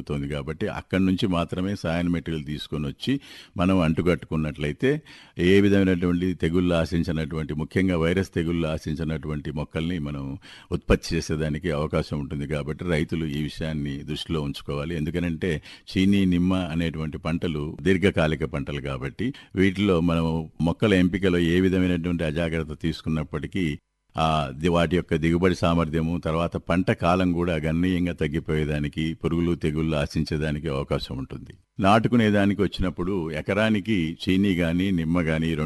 దొరుకుతుంది కాబట్టి అక్కడి నుంచి మాత్రమే సాయన మెటీరియల్ తీసుకొని వచ్చి మనం అంటుకట్టుకున్నట్లయితే ఏ విధమైనటువంటి తెగుళ్ళు ఆశించినటువంటి ముఖ్యంగా వైరస్ తెగుళ్ళు ఆశించినటువంటి మొక్కల్ని మనం ఉత్పత్తి చేసేదానికి అవకాశం ఉంటుంది కాబట్టి రైతులు ఈ విషయాన్ని దృష్టిలో ఉంచుకోవాలి ఎందుకనంటే చీనీ నిమ్మ అనేటువంటి పంటలు దీర్ఘకాలిక పంటలు కాబట్టి వీటిలో మనం మొక్కల ఎంపికలో ఏ విధమైనటువంటి అజాగ్రత్త తీసుకున్నప్పటికీ ఆ ది- వాటి యొక్క దిగుబడి సామర్థ్యము తర్వాత పంట కాలం కూడా గణనీయంగా తగ్గిపోయేదానికి పురుగులు తెగుళ్ళు ఆశించేదానికి అవకాశం ఉంటుంది నాటుకునే దానికి వచ్చినప్పుడు ఎకరానికి చీనీ గాని నిమ్మ గాని